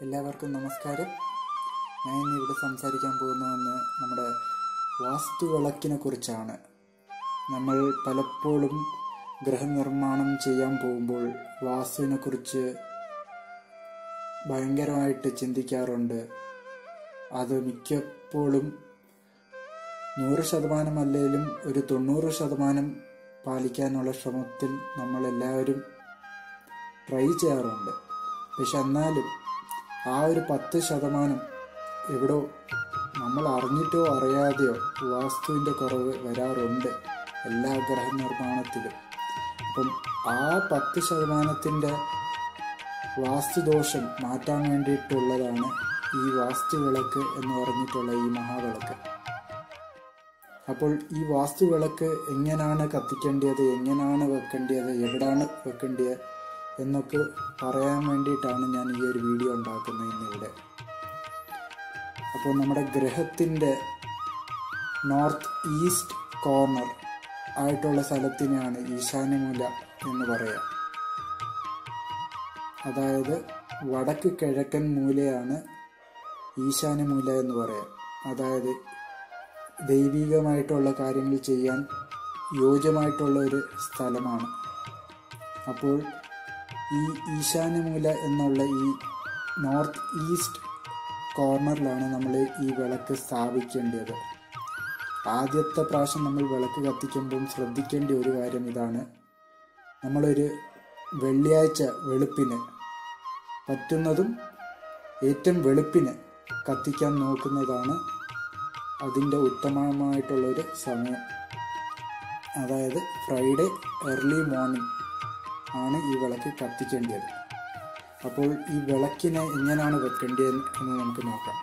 എല്ലാവർക്കും നമസ്കാരം ഞാൻ ഇന്ന് ഇവിടെ സംസാരിക്കാൻ പോകുന്നതെന്ന് നമ്മുടെ വാസ്തുവിളക്കിനെ കുറിച്ചാണ് നമ്മൾ പലപ്പോഴും ഗൃഹനിർമ്മാണം ചെയ്യാൻ പോകുമ്പോൾ വാസ്തുവിനെ കുറിച്ച് ഭയങ്കരമായിട്ട് ചിന്തിക്കാറുണ്ട് അത് മിക്കപ്പോഴും നൂറ് ശതമാനം അല്ലെങ്കിലും ഒരു തൊണ്ണൂറ് ശതമാനം പാലിക്കാനുള്ള ശ്രമത്തിൽ നമ്മളെല്ലാവരും ട്രൈ ചെയ്യാറുണ്ട് പക്ഷെ എന്നാലും ആ ഒരു പത്ത് ശതമാനം എവിടോ നമ്മൾ അറിഞ്ഞിട്ടോ അറിയാതെയോ വാസ്തുവിൻ്റെ കുറവ് വരാറുണ്ട് എല്ലാ ഗ്രഹനിർമ്മാണത്തിലും അപ്പം ആ പത്ത് ശതമാനത്തിൻ്റെ വാസ്തുദോഷം മാറ്റാൻ വേണ്ടിയിട്ടുള്ളതാണ് ഈ വാസ്തുവിളക്ക് എന്ന് പറഞ്ഞിട്ടുള്ള ഈ മഹാവിളക്ക് അപ്പോൾ ഈ വാസ്തുവിളക്ക് എങ്ങനെയാണ് കത്തിക്കേണ്ടത് എങ്ങനെയാണ് വെക്കേണ്ടത് എവിടാണ് വെക്കേണ്ടത് എന്നൊക്കെ പറയാൻ വേണ്ടിയിട്ടാണ് ഞാൻ ഈ ഒരു വീഡിയോ ഉണ്ടാക്കുന്നത് ഇന്നിവിടെ അപ്പോൾ നമ്മുടെ ഗ്രഹത്തിൻ്റെ നോർത്ത് ഈസ്റ്റ് കോർണർ ആയിട്ടുള്ള സ്ഥലത്തിനെയാണ് ഈശാന്യമൂല എന്ന് പറയാം അതായത് വടക്ക് കിഴക്കൻ മൂലയാണ് ഈശാന്യമൂല എന്ന് പറയാം അതായത് ദൈവികമായിട്ടുള്ള കാര്യങ്ങൾ ചെയ്യാൻ യോജ്യമായിട്ടുള്ള ഒരു സ്ഥലമാണ് അപ്പോൾ ഈ ഈശാന്യമൂല എന്നുള്ള ഈ നോർത്ത് ഈസ്റ്റ് കോർണറിലാണ് നമ്മൾ ഈ വിളക്ക് സ്ഥാപിക്കേണ്ടത് ആദ്യത്തെ പ്രാവശ്യം നമ്മൾ വിളക്ക് കത്തിക്കുമ്പം ശ്രദ്ധിക്കേണ്ട ഒരു കാര്യം ഇതാണ് നമ്മളൊരു വെള്ളിയാഴ്ച വെളുപ്പിന് പറ്റുന്നതും ഏറ്റവും വെളുപ്പിന് കത്തിക്കാൻ നോക്കുന്നതാണ് അതിൻ്റെ ഉത്തമമായിട്ടുള്ളൊരു സമയം അതായത് ഫ്രൈഡേ ഏർലി മോർണിംഗ് ആണ് ഈ വിളക്ക് കത്തിക്കേണ്ടത് അപ്പോൾ ഈ വിളക്കിനെ എങ്ങനെയാണ് വെക്കേണ്ടത് എന്ന് നമുക്ക് നോക്കാം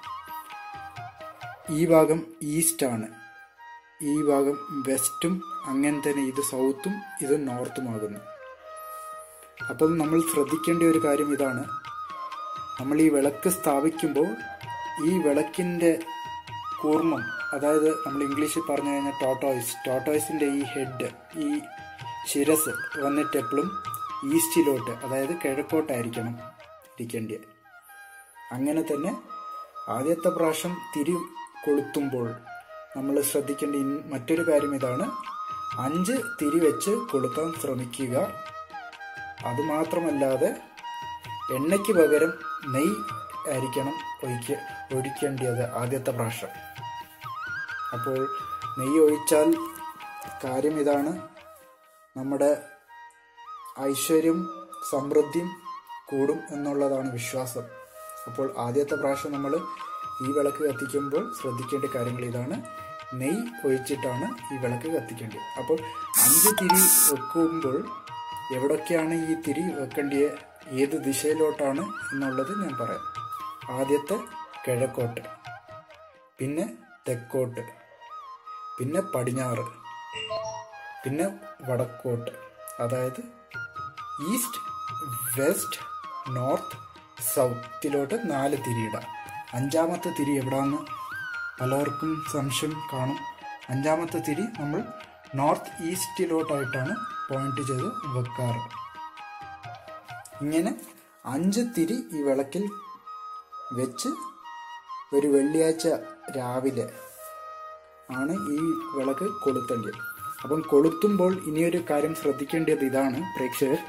ഈ ഭാഗം ഈസ്റ്റ് ആണ് ഈ ഭാഗം വെസ്റ്റും അങ്ങനെ തന്നെ ഇത് സൗത്തും ഇത് നോർത്തുമാകുന്നു അപ്പം നമ്മൾ ശ്രദ്ധിക്കേണ്ട ഒരു കാര്യം ഇതാണ് നമ്മൾ ഈ വിളക്ക് സ്ഥാപിക്കുമ്പോൾ ഈ വിളക്കിൻ്റെ കൂർമ്മം അതായത് നമ്മൾ ഇംഗ്ലീഷിൽ പറഞ്ഞു കഴിഞ്ഞാൽ ടോട്ടോയ്സ് ടോട്ടോയ്സിൻ്റെ ഈ ഹെഡ് ഈ ശിരസ് വന്നിട്ട് എപ്പോഴും ഈസ്റ്റിലോട്ട് അതായത് കിഴക്കോട്ടായിരിക്കണം ഇരിക്കേണ്ടത് അങ്ങനെ തന്നെ ആദ്യത്തെ പ്രാവശ്യം തിരി കൊളുത്തുമ്പോൾ നമ്മൾ ശ്രദ്ധിക്കേണ്ട ഇൻ- മറ്റൊരു കാര്യം ഇതാണ് അഞ്ച് തിരി വെച്ച് കൊളുത്താൻ ശ്രമിക്കുക അതുമാത്രമല്ലാതെ എണ്ണയ്ക്ക് പകരം നെയ് ആയിരിക്കണം ഒഴിക്ക ഒഴിക്കേണ്ടത് ആദ്യത്തെ പ്രാവശ്യം അപ്പോൾ നെയ്യ് ഒഴിച്ചാൽ കാര്യം ഇതാണ് നമ്മുടെ ഐശ്വര്യം സമൃദ്ധിയും കൂടും എന്നുള്ളതാണ് വിശ്വാസം അപ്പോൾ ആദ്യത്തെ പ്രാവശ്യം നമ്മൾ ഈ വിളക്ക് കത്തിക്കുമ്പോൾ ശ്രദ്ധിക്കേണ്ട കാര്യങ്ങൾ ഇതാണ് നെയ്യ് ഒഴിച്ചിട്ടാണ് ഈ വിളക്ക് കത്തിക്കേണ്ടത് അപ്പോൾ അഞ്ച് തിരി വെക്കുമ്പോൾ എവിടൊക്കെയാണ് ഈ തിരി വെക്കേണ്ടത് ഏത് ദിശയിലോട്ടാണ് എന്നുള്ളത് ഞാൻ പറയാം ആദ്യത്തെ കിഴക്കോട്ട് പിന്നെ തെക്കോട്ട് പിന്നെ പടിഞ്ഞാറ് പിന്നെ വടക്കോട്ട് അതായത് ഈസ്റ്റ് വെസ്റ്റ് നോർത്ത് സൗത്തിലോട്ട് നാല് തിരിയിടാം അഞ്ചാമത്തെ തിരി എവിടാന്ന് പലർക്കും സംശയം കാണും അഞ്ചാമത്തെ തിരി നമ്മൾ നോർത്ത് ഈസ്റ്റിലോട്ടായിട്ടാണ് പോയിന്റ് ചെയ്ത് വെക്കാറ് ഇങ്ങനെ അഞ്ച് തിരി ഈ വിളക്കിൽ വെച്ച് ഒരു വെള്ളിയാഴ്ച രാവിലെ ആണ് ഈ വിളക്ക് കൊളുത്തേണ്ടത് അപ്പം കൊളുത്തുമ്പോൾ ഇനിയൊരു കാര്യം ശ്രദ്ധിക്കേണ്ടത് ഇതാണ് പ്രേക്ഷകർ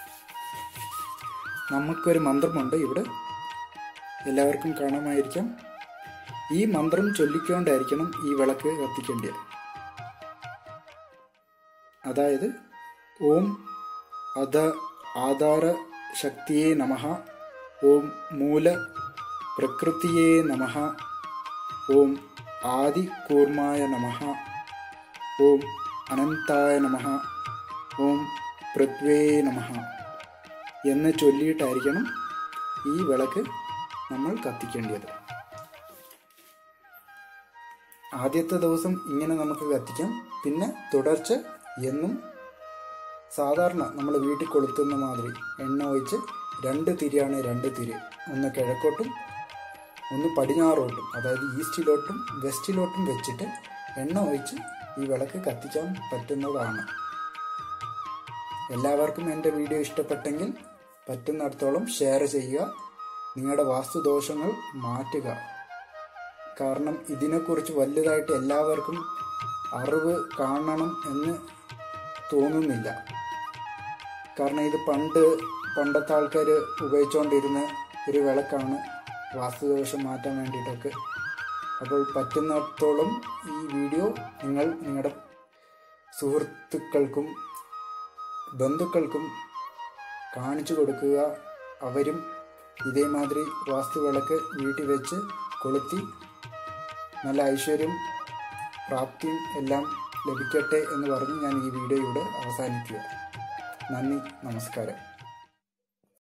നമുക്കൊരു മന്ത്രമുണ്ട് ഇവിടെ എല്ലാവർക്കും കാണാമായിരിക്കാം ഈ മന്ത്രം ചൊല്ലിക്കൊണ്ടായിരിക്കണം ഈ വിളക്ക് കത്തിക്കേണ്ടത് അതായത് ഓം അധ ആധാര ശക്തിയെ നമഃ ഓം മൂല പ്രകൃതിയെ നമഃ ഓം ആദി കൂർമായ നമഃ ഓം അനന്തായ നമഃ ഓം പൃഥ്വേ നമഃ എന്ന് ചൊല്ലിയിട്ടായിരിക്കണം ഈ വിളക്ക് നമ്മൾ കത്തിക്കേണ്ടത് ആദ്യത്തെ ദിവസം ഇങ്ങനെ നമുക്ക് കത്തിക്കാം പിന്നെ തുടർച്ച എന്നും സാധാരണ നമ്മൾ വീട്ടിൽ കൊളുത്തുന്ന മാതിരി എണ്ണ ഒഴിച്ച് രണ്ട് തിരിയാണ് രണ്ട് തിരി ഒന്ന് കിഴക്കോട്ടും ഒന്ന് പടിഞ്ഞാറോട്ടും അതായത് ഈസ്റ്റിലോട്ടും വെസ്റ്റിലോട്ടും വെച്ചിട്ട് എണ്ണ ഒഴിച്ച് ഈ വിളക്ക് കത്തിക്കാൻ പറ്റുന്നതാണ് എല്ലാവർക്കും എൻ്റെ വീഡിയോ ഇഷ്ടപ്പെട്ടെങ്കിൽ പറ്റുന്നിടത്തോളം ഷെയർ ചെയ്യുക നിങ്ങളുടെ വാസ്തുദോഷങ്ങൾ മാറ്റുക കാരണം ഇതിനെക്കുറിച്ച് വലുതായിട്ട് എല്ലാവർക്കും അറിവ് കാണണം എന്ന് തോന്നുന്നില്ല കാരണം ഇത് പണ്ട് പണ്ടത്തെ ആൾക്കാർ ഉപയോഗിച്ചുകൊണ്ടിരുന്ന ഒരു വിളക്കാണ് വാസ്തുദോഷം മാറ്റാൻ വേണ്ടിയിട്ടൊക്കെ അപ്പോൾ പറ്റുന്നിടത്തോളം ഈ വീഡിയോ നിങ്ങൾ നിങ്ങളുടെ സുഹൃത്തുക്കൾക്കും ബന്ധുക്കൾക്കും കാണിച്ചു കൊടുക്കുക അവരും ഇതേമാതിരി വാസ്തുവിളക്ക് വീട്ടിൽ വെച്ച് കൊളുത്തി നല്ല ഐശ്വര്യം പ്രാപ്തിയും എല്ലാം ലഭിക്കട്ടെ എന്ന് പറഞ്ഞ് ഞാൻ ഈ വീഡിയോ ഇവിടെ അവസാനിക്കുക നന്ദി നമസ്കാരം